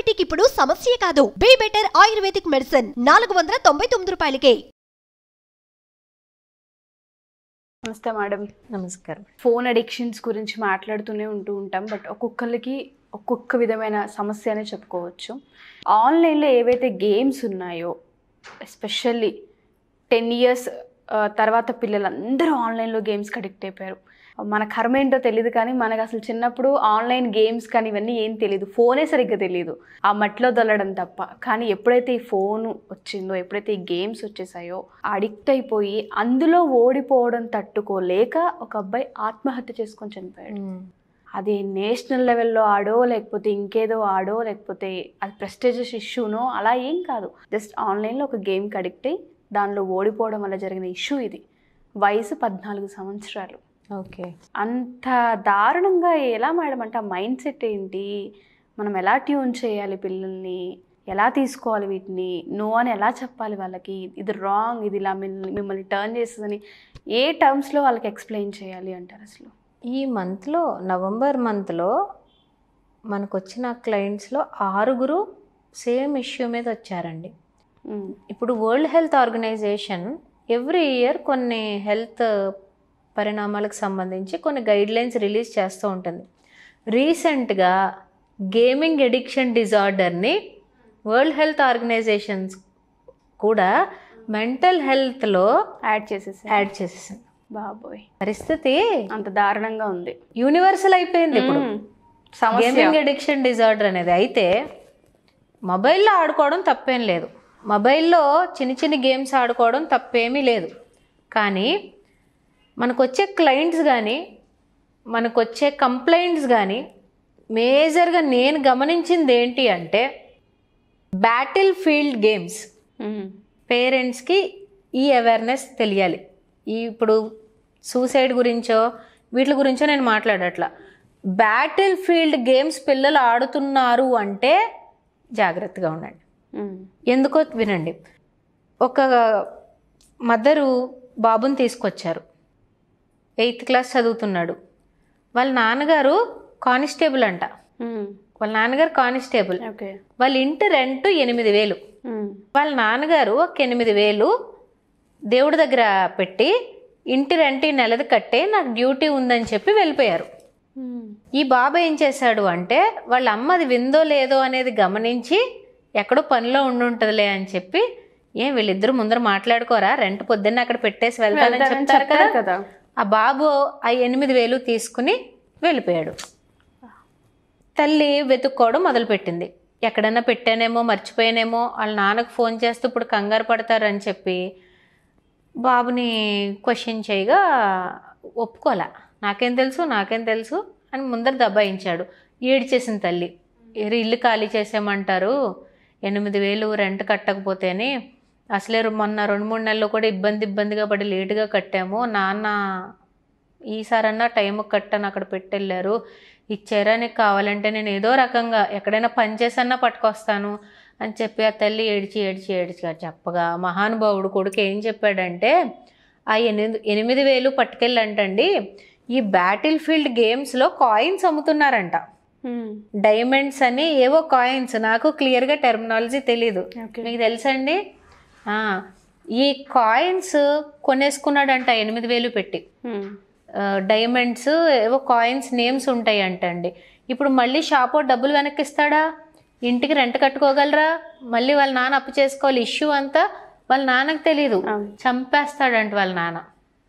Diabetic ఇప్పుడు సమస్య కాదు బీ బెటర్ ఆయుర్వేదిక్ మెడిసిన్ నాలుగు వందల తొంభై తొమ్మిది రూపాయలకే నమస్తే మేడం నమస్కారం ఫోన్ అడిక్షన్స్ గురించి మాట్లాడుతూనే ఉంటూ ఉంటాం బట్ ఒక్కొక్కరికి ఒక్కొక్క విధమైన సమస్య అనే చెప్పుకోవచ్చు ఆన్లైన్లో ఏవైతే గేమ్స్ ఉన్నాయో ఎస్పెషల్లీ టెన్ ఇయర్స్ తర్వాత పిల్లలందరూ ఆన్లైన్లో గేమ్స్కి అడిక్ట్ అయిపోయారు మన కర్మ ఏంటో తెలియదు కానీ మనకు అసలు చిన్నప్పుడు ఆన్లైన్ గేమ్స్ కానీ ఇవన్నీ ఏం తెలియదు ఫోనే సరిగ్గా తెలియదు ఆ మట్టిలో దొల్లడం తప్ప కానీ ఎప్పుడైతే ఈ ఫోన్ వచ్చిందో ఎప్పుడైతే ఈ గేమ్స్ వచ్చేసాయో అడిక్ట్ అయిపోయి అందులో ఓడిపోవడం తట్టుకోలేక ఒక అబ్బాయి ఆత్మహత్య చేసుకొని చనిపోయాడు అది నేషనల్ లెవెల్లో ఆడో లేకపోతే ఇంకేదో ఆడో లేకపోతే అది ప్రెస్టేజియస్ ఇష్యూనో అలా ఏం కాదు జస్ట్ ఆన్లైన్లో ఒక గేమ్కి అడిక్ట్ అయ్యి దానిలో ఓడిపోవడం వల్ల జరిగిన ఇష్యూ ఇది వయసు పద్నాలుగు సంవత్సరాలు ఓకే అంత దారుణంగా ఎలా మేడం అంటే ఆ మైండ్ సెట్ ఏంటి మనం ఎలా ట్యూన్ చేయాలి పిల్లల్ని ఎలా తీసుకోవాలి వీటిని నో అని ఎలా చెప్పాలి వాళ్ళకి ఇది రాంగ్ ఇది ఇలా మిమ్మల్ని మిమ్మల్ని టర్న్ చేస్తుందని ఏ టర్మ్స్లో వాళ్ళకి ఎక్స్ప్లెయిన్ చేయాలి అంటారు అసలు ఈ మంత్లో నవంబర్ మంత్లో మనకు వచ్చిన క్లయింట్స్లో ఆరుగురు సేమ్ ఇష్యూ మీద వచ్చారండి ఉమ్, ఇప్పుడు World Health Organization every year కొన్ని హెల్త్ పరిణామాలకు సంబంధించి కొన్ని గైడ్ లైన్స్ రిలీజ్ చేస్తూ ఉంటుంది రీసెంట్గా గేమింగ్ ఎడిక్షన్ డిజార్డర్ని వరల్డ్ హెల్త్ ఆర్గనైజేషన్స్ కూడా మెంటల్ హెల్త్లో యాడ్ చేసేసి యాడ్ చేసేసింది బాబోయ్ పరిస్థితి అంత దారుణంగా ఉంది యూనివర్సల్ అయిపోయింది ఇప్పుడు ఉమ్, సమస్య గేమింగ్ అడిక్షన్ డిజార్డర్ అనేది అయితే మొబైల్లో ఆడుకోవడం తప్పేం లేదు మొబైల్లో చిన్న చిన్న గేమ్స్ ఆడుకోవడం తప్పేమీ లేదు కానీ మనకు వచ్చే క్లయింట్స్ కానీ మనకు వచ్చే కంప్లైంట్స్ కానీ మేజర్గా నేను గమనించింది ఏంటి అంటే బ్యాటిల్ ఫీల్డ్ గేమ్స్ ఉమ్, పేరెంట్స్కి ఈ అవేర్నెస్ తెలియాలి ఈ ఇప్పుడు సూసైడ్ గురించో వీటి గురించో నేను మాట్లాడట్లా బ్యాటిల్ ఫీల్డ్ గేమ్స్ పిల్లలు ఆడుతున్నారు అంటే జాగ్రత్తగా ఉండండి ఉమ్, ఎందుకో వినండి ఒక మదరు బాబుని తీసుకొచ్చారు ఎయిత్ క్లాస్ చదువుతున్నాడు వాళ్ళ నాన్నగారు కానిస్టేబుల్ అంట ఉమ్, వాళ్ళ నాన్నగారు కానిస్టేబుల్ ఓకే వాళ్ళ ఇంటి రెంట్ ఎనిమిది వేలు ఉమ్, వాళ్ళ నాన్నగారు ఒక ఎనిమిది వేలు దేవుడి దగ్గర పెట్టి ఇంటి రెంట్ ఈ నెలది కట్టే నాకు డ్యూటీ ఉందని చెప్పి వెళ్ళిపోయారు ఉమ్, ఈ బాబు ఏం చేశాడు అంటే వాళ్ళ అమ్మ అది విందో లేదో అనేది గమనించి ఎక్కడో పనిలో ఉండుంటదిలే అని చెప్పి ఏం వీళ్ళిద్దరు ముందర మాట్లాడుకోరా రెంట్ పొద్దున్న అక్కడ పెట్టేసి వెళ్తానని వెళ్తానని చెప్తారు కదా చెప్తారు కదా ఆ బాబు ఆ ఎనిమిది వేలు తీసుకుని వెళ్ళిపోయాడు తల్లి వెతుక్కోవడం మొదలుపెట్టింది ఎక్కడన్నా పెట్టానేమో మర్చిపోయానేమో వాళ్ళ నాన్నకు ఫోన్ చేస్తే ఇప్పుడు కంగారు పడతారని చెప్పి బాబుని క్వశ్చన్ చేయగా ఒప్పుకోలే నాకేం తెలుసు నాకేం తెలుసు అని ముందర దబాయించాడు ఏడ్చేసిన తల్లి "ఏరి ఇల్లు ఖాళీ చేసేయమంటారు ఎనిమిది వేలు రెంట్ కట్టకపోతేనే అసలే మొన్న రెండు మూడు నెలలు కూడా ఇబ్బంది ఇబ్బందిగా పడి లేటుగా కట్టాము నాన్న ఈసారన్నా టైంకి కట్టని అక్కడ పెట్టెళ్ళారు ఇచ్చారా నీకు కావాలంటే నేను ఏదో రకంగా ఎక్కడైనా పని చేసన్నా పట్టుకొస్తాను అని చెప్పి ఆ తల్లి ఏడ్చి ఏడ్చి ఏడ్చి చెప్పగా మహానుభావుడు కొడుకు ఏం చెప్పాడంటే ఆ ఎనిమిది ఎనిమిది వేలు పట్టుకెళ్ళంటండి ఈ బ్యాటిల్ ఫీల్డ్ గేమ్స్లో కాయిన్స్ అమ్ముతున్నారంట ఉమ్, డైమండ్స్ అని ఏవో కాయిన్స్ నాకు క్లియర్గా టెర్మినాలజీ తెలీదు ఓకే మీకు తెలుసండి ఆ, ఈ కాయిన్స్ కొనేసుకున్నాడంట ఎనిమిది వేలు పెట్టి ఉమ్, డైమండ్స్ ఏవో కాయిన్స్ నేమ్స్ ఉంటాయి అంటండి ఇప్పుడు మళ్ళీ షాపో డబ్బులు వెనక్కి ఇస్తాడా ఇంటికి రెంట్ కట్టుకోగలరా మళ్ళీ వాళ్ళ నాన్న అప్పు చేసుకోవాలి ఇష్యూ అంతా వాళ్ళ నాన్నకు తెలియదు అవును. చంపేస్తాడంట వాళ్ళ నాన్న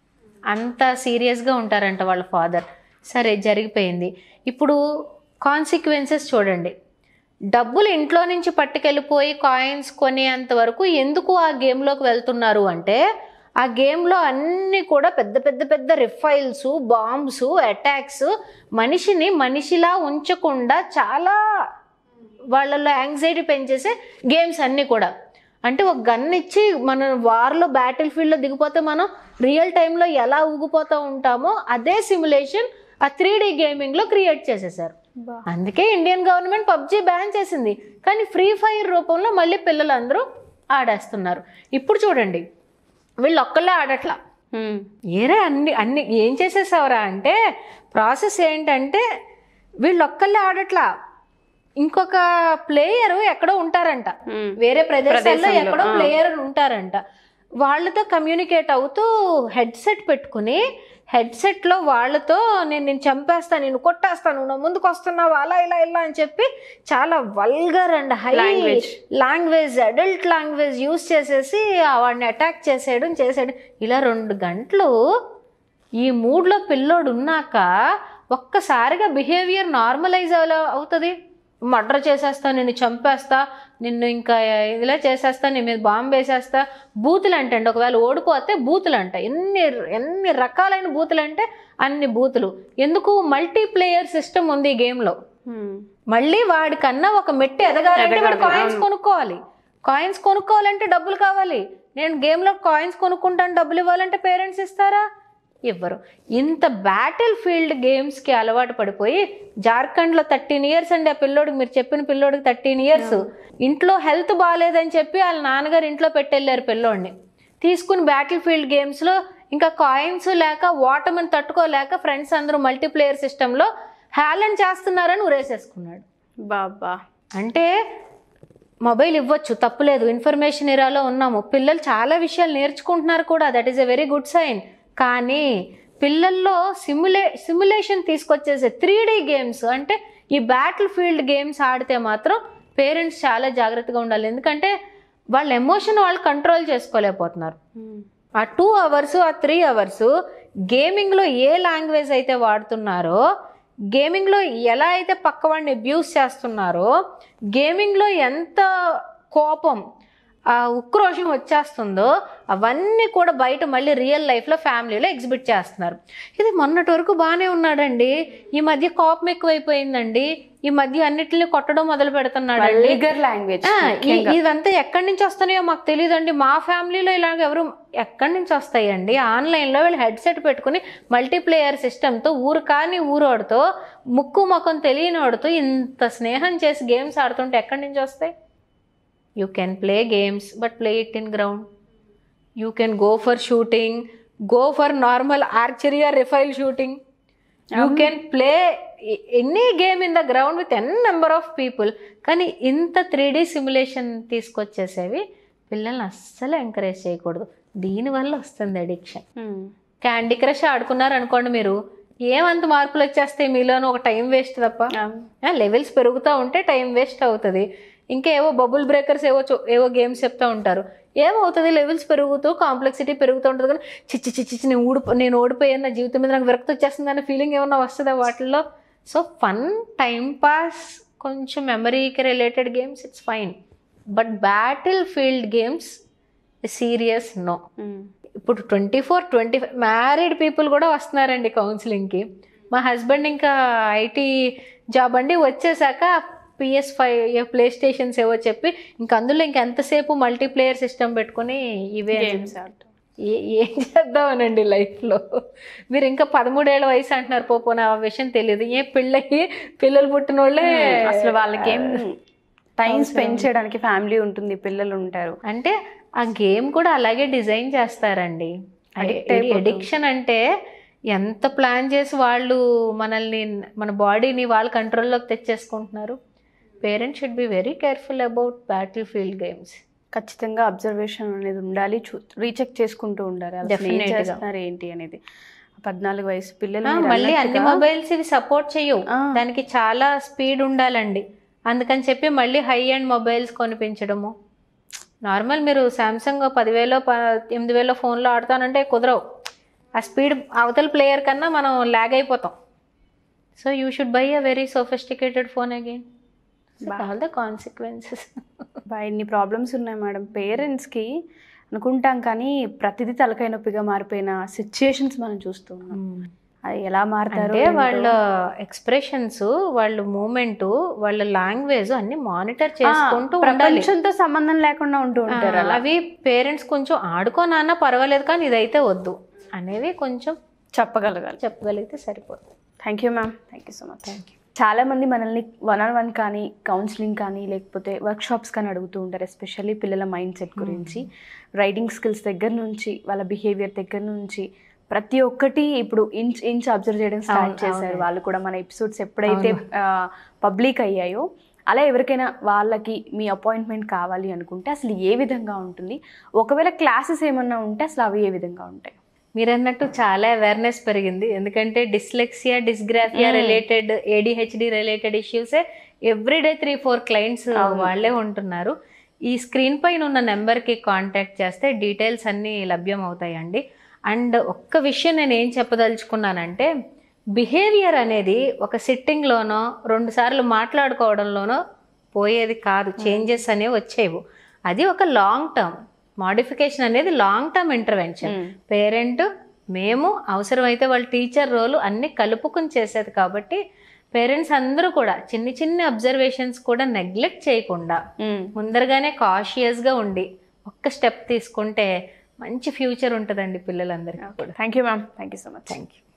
అంత సీరియస్గా ఉంటారంట వాళ్ళ ఫాదర్ సరే జరిగిపోయింది ఇప్పుడు కాన్సిక్వెన్సెస్ చూడండి డబ్బులు ఇంట్లో నుంచి పట్టుకెళ్ళిపోయి కాయిన్స్ కొనేంత వరకు ఎందుకు ఆ గేమ్లోకి వెళ్తున్నారు అంటే ఆ గేమ్లో అన్నీ కూడా పెద్ద పెద్ద పెద్ద రిఫైల్స్ బాంబ్స్ అటాక్స్ మనిషిని మనిషిలా ఉంచకుండా చాలా వాళ్ళలో యాంగ్జైటీ పెంచేసే గేమ్స్ అన్నీ కూడా అంటే ఒక గన్ ఇచ్చి మనం వార్లో బ్యాటిల్ ఫీల్డ్లో దిగిపోతే మనం రియల్ టైంలో ఎలా ఊగిపోతూ ఉంటామో అదే సిమ్యులేషన్ ఆ త్రీ డీ గేమింగ్లో క్రియేట్ చేసేసారు బా. అందుకే ఇండియన్ గవర్నమెంట్ పబ్జీ బ్యాన్ చేసింది కానీ ఫ్రీ ఫైర్ రూపంలో మళ్ళీ పిల్లలందరూ ఆడేస్తున్నారు ఇప్పుడు చూడండి వీళ్ళు ఒక్కళ్ళే ఆడట్లా ఉమ్, ఏరే అన్ని అన్ని ఏం చేసేసావురా అంటే ప్రాసెస్ ఏంటంటే వీళ్ళు ఒక్కళ్ళే ఆడట్లా ఇంకొక ప్లేయర్ ఎక్కడో ఉంటారంట మ్మ్. వేరే ప్రదేశాల్లో ప్రదేశంలో, ఎక్కడో ఆ. ప్లేయర్ ఉంటారంట వాళ్ళతో కమ్యూనికేట్ అవుతూ హెడ్సెట్ పెట్టుకుని హెడ్సెట్లో వాళ్ళతో నేను నేను చంపేస్తాను నేను కొట్టేస్తాను నువ్వు నా ముందుకు వస్తున్నావు అలా ఇలా ఇలా అని చెప్పి చాలా vulgar and high Language. Language adult language use చేసేసి ఆ వాడిని అటాక్ చేసేయడం చేసేయడం ఇలా రెండు గంటలు ఈ మూడ్లో పిల్లోడు ఉన్నాక ఒక్కసారిగా బిహేవియర్ నార్మలైజ్ అవుతుంది మర్డర్ చేసేస్తా నిన్ను చంపేస్తా నిన్ను ఇంకా ఇలా చేసేస్తా నీ మీద బాంబు వేసేస్తా బూతులు అంటండి ఒకవేళ ఓడిపోతే బూతులు అంట ఎన్ని ఎన్ని రకాలైన బూతులు అంటే అన్ని బూతులు ఎందుకు మల్టీప్లేయర్ సిస్టమ్ ఉంది ఈ గేమ్లో మ్మ్. మళ్ళీ వాడికన్నా ఒక మెట్టు ఎదగాలంటే వాడు ఎదగాలి, కాయిన్స్ అవును. కొనుక్కోవాలి కాయిన్స్ కొనుక్కోవాలంటే డబ్బులు కావాలి నేను గేమ్లో కాయిన్స్ కొనుక్కుంటాను డబ్బులు ఇవ్వాలంటే పేరెంట్స్ ఇస్తారా ఇవ్వరు ఇంత బ్యాటిల్ ఫీల్డ్ గేమ్స్కి అలవాటు పడిపోయి జార్ఖండ్లో థర్టీన్ ఇయర్స్ అండి ఆ పిల్లోడికి మీరు చెప్పిన పిల్లోడికి థర్టీన్ ఇయర్స్ ఇంట్లో హెల్త్ బాగాలేదని చెప్పి వాళ్ళ నాన్నగారు ఇంట్లో పెట్టెళ్ళారు పిల్లోడిని తీసుకుని బ్యాటిల్ ఫీల్డ్ గేమ్స్లో ఇంకా కాయిన్స్ లేక ఓటమిని తట్టుకోలేక ఫ్రెండ్స్ అందరూ మల్టీప్లేయర్ సిస్టంలో హ్యాలెండ్ చేస్తున్నారని ఉరేసేసుకున్నాడు బాబా అంటే మొబైల్ ఇవ్వచ్చు తప్పులేదు ఇన్ఫర్మేషన్ ఇరాలో ఉన్నాము పిల్లలు చాలా విషయాలు నేర్చుకుంటున్నారు కూడా that is a very good sign కానీ పిల్లల్లో సిమ్యులే సిమ్యులేషన్ తీసుకొచ్చేసే త్రీ డీ గేమ్స్ అంటే ఈ బ్యాటిల్ ఫీల్డ్ గేమ్స్ ఆడితే మాత్రం పేరెంట్స్ చాలా జాగ్రత్తగా ఉండాలి ఎందుకంటే వాళ్ళ ఎమోషన్ వాళ్ళు కంట్రోల్ చేసుకోలేకపోతున్నారు మ్మ్. ఆ టూ అవర్స్ ఆ త్రీ అవర్స్ గేమింగ్లో ఏ లాంగ్వేజ్ అయితే వాడుతున్నారో గేమింగ్లో ఎలా అయితే పక్కవాడిని అబ్యూస్ చేస్తున్నారో గేమింగ్లో ఎంత కోపం ఆ ఉక్రోషం వచ్చేస్తుందో అవన్నీ కూడా బయట మళ్ళీ రియల్ లైఫ్లో ఫ్యామిలీలో ఎగ్జిబిట్ చేస్తున్నారు ఇది మొన్నటి వరకు బాగానే ఉన్నాడండి ఈ మధ్య కోపం ఎక్కువైపోయిందండి ఈ మధ్య అన్నిటిని కొట్టడం మొదలు పెడుతున్నాడండి వల్గర్ లాంగ్వేజ్ ఆ, ఈ- ఇవంతా ఎక్కడి నుంచి వస్తున్నాయో మాకు తెలియదండి మా ఫ్యామిలీలో ఇలాగ ఎవరు ఎక్కడి నుంచి వస్తాయండి ఆన్లైన్లో వీళ్ళు హెడ్సెట్ పెట్టుకుని మల్టీప్లేయర్ సిస్టమ్తో ఊరు కాని ఊరోడితో ముక్కు ముఖం తెలియని వాడితో ఇంత స్నేహం చేసి గేమ్స్ ఆడుతుంటే ఎక్కడి నుంచి వస్తాయి you can play games but play it in ground you can go for shooting go for normal archery or rifle shooting you can play any game in the ground with n number of people కానీ ఇంత three D simulation తీసుకొచ్చేసేవి పిల్లల్ని అస్సలు encourage చేయకూడదు దీనివల్ల వస్తుంది addiction మ్మ్. Candy crush ఆడుకున్నారు అనుకోండి మీరు ఏమంత మార్పులు వచ్చేస్తాయి మీలోనూ ఒక టైం వేస్ట్ తప్ప అవును. లెవెల్స్ పెరుగుతూ ఉంటే టైం వేస్ట్ అవుతుంది ఇంకా ఏవో బబుల్ బ్రేకర్స్ ఏవో చూ- ఏవో గేమ్స్ చెప్తూ ఉంటారు ఏమవుతుంది లెవెల్స్ పెరుగుతూ కాంప్లెక్సిటీ పెరుగుతూ ఉంటుంది కానీ చిచ్చి చిచ్చి చిచ్చి నేను ఊడిపో నేను ఓడిపోయాను నా జీవితం మీద నాకు విరక్తి వచ్చేస్తుంది అనే ఫీలింగ్ ఏమన్నా వస్తుందా వాటిల్లో సో ఫన్ టైం పాస్ కొంచెం మెమరీకి related games it's fine but battle field games serious no మ్మ్. ఇప్పుడు twenty four twenty five married people కూడా వస్తున్నారండి కౌన్సిలింగ్కి మా హస్బెండ్ ఇంకా ఐటీ జాబ్ అండి వచ్చేసాక పిఎస్ ఫైవ్ ప్లే స్టేషన్స్ ఏవో చెప్పి ఇంక అందులో ఇంక ఎంతసేపు మల్టీప్లేయర్ సిస్టమ్ పెట్టుకుని ఇవే గేమ్స్ ఆడటం ఏ- ఏం చేద్దామనండి లైఫ్లో మీరు ఇంకా పదమూడేళ్ల వయసు అంటున్నారు పోపో నా విషయం తెలియదు ఏ పిల్లకి పిల్లలు పుట్టిన వాళ్ళే అసలు వాళ్ళకేం టైం స్పెండ్ చేయడానికి ఫ్యామిలీ ఉంటుంది పిల్లలు ఉంటారు అంటే ఆ గేమ్ కూడా అలాగే డిజైన్ చేస్తారండి Addict అయిపోతాం. ఎడిక్షన్ అంటే ఎంత ప్లాన్ చేసి వాళ్ళు మనల్ని మన బాడీని వాళ్ళ కంట్రోల్లోకి తెచ్చేసుకుంటున్నారు parents should be very careful about battle field games ఖచ్చితంగా అబ్జర్వేషన్ అనేది ఉండాలి రీచెక్ చేసుకుంటూ ఉండాలి అసలు ఏం Definitely గా. చేస్తున్నారు ఏంటి అనేది పద్నాలుగు వయసు పిల్లలు ఆ, మీరు మళ్ళీ అన్ని అన్నట్టుగా- మొబైల్స్ ఇవి సపోర్ట్ చేయవు ఆ. దానికి చాలా స్పీడ్ ఉండాలండి అందుకని చెప్పి మళ్ళీ హై అండ్ మొబైల్స్ కొనిపించడము నార్మల్ మీరు సామ్సంగ్ పదివేలో ప ఎనిమిది వేలో ఫోన్లో ఆడతానంటే కుదరవు ఆ స్పీడ్ అవతల ప్లేయర్ కన్నా మనం ల్యాగ్ అయిపోతాం so you should buy a very sophisticated phone again all the consequences బా ఇన్ని ప్రాబ్లమ్స్ ఉన్నాయి మేడం పేరెంట్స్కి అనుకుంటాం కానీ ప్రతిదీ తలకాయ నొప్పిగా మారిపోయిన సిచ్యుయేషన్స్ మనం చూస్తూ ఉన్నాం అది ఎలా మారుతారు అంటే వాళ్ళ ఎక్స్ప్రెషన్స్ వాళ్ళ మూమెంట్ వాళ్ళ లాంగ్వేజ్ అన్ని మానిటర్ చేసుకుంటూ ఉండాలి ప్రపంచంతో సంబంధం లేకుండా ఉంటూ ఉంటారు ఆ, అలా అవి పేరెంట్స్ కొంచెం ఆడుకో నాన్న పర్వాలేదు కానీ ఇదైతే వద్దు అనేవి కొంచెం చెప్పగలగాలి చెప్పగలిగితే సరిపోతుంది thank you ma'am thank you so much thank you చాలా మంది మనల్ని వన్ ఆన్ వన్ కానీ కౌన్సిలింగ్ కానీ లేకపోతే వర్క్షాప్స్ కానీ అడుగుతూ ఉంటారు ఎస్పెషల్లీ పిల్లల మైండ్ సెట్ గురించి రైటింగ్ స్కిల్స్ దగ్గర నుంచి వాళ్ళ బిహేవియర్ దగ్గర నుంచి ప్రతి ఒక్కటి ఇప్పుడు ఇంచ్ ఇంచ్ అబ్జర్వ్ చేయడం స్టార్ట్ అవును, చేశారు అవును. వాళ్ళు కూడా మన ఎపిసోడ్స్ ఎప్పుడైతే పబ్లిక్ అయ్యాయో అలా ఎవరికైనా వాళ్ళకి మీ అపాయింట్మెంట్ కావాలి అనుకుంటే అసలు ఏ విధంగా ఉంటుంది ఒకవేళ క్లాసెస్ ఏమన్నా ఉంటే అసలు అవి ఏ విధంగా ఉంటాయి మీరు అన్నట్టు చాలా అవేర్నెస్ పెరిగింది ఎందుకంటే dyslexia dysgraphia related ADHD related ఇష్యూసే ఎవ్రీడే త్రీ ఫోర్ క్లయింట్స్ వాళ్ళే ఉంటున్నారు ఈ స్క్రీన్ పైన ఉన్న నెంబర్కి కాంటాక్ట్ చేస్తే డీటెయిల్స్ అన్నీ లభ్యం అవుతాయండి అండ్ ఒక్క విషయం నేను ఏం చెప్పదలుచుకున్నానంటే బిహేవియర్ అనేది ఒక సిట్టింగ్లోనో రెండు సార్లు మాట్లాడుకోవడంలోనో పోయేది కాదు చేంజెస్ అనేవి వచ్చేవి అది ఒక లాంగ్ టర్మ్ మాడిఫికేషన్ అనేది లాంగ్ టర్మ్ ఇంటర్వెన్షన్ పేరెంట్ మేము అవసరమైతే వాళ్ళ టీచర్ రోలు అన్ని కలుపుకుని చేసేది కాబట్టి పేరెంట్స్ అందరూ కూడా చిన్ని చిన్ని అబ్జర్వేషన్స్ కూడా నెగ్లెక్ట్ చేయకుండా ముందరగానే కాషియస్గా ఉండి ఒక్క స్టెప్ తీసుకుంటే మంచి ఫ్యూచర్ ఉంటుందండి పిల్లలందరికీ కూడా thank you ma'am thank you so much thank you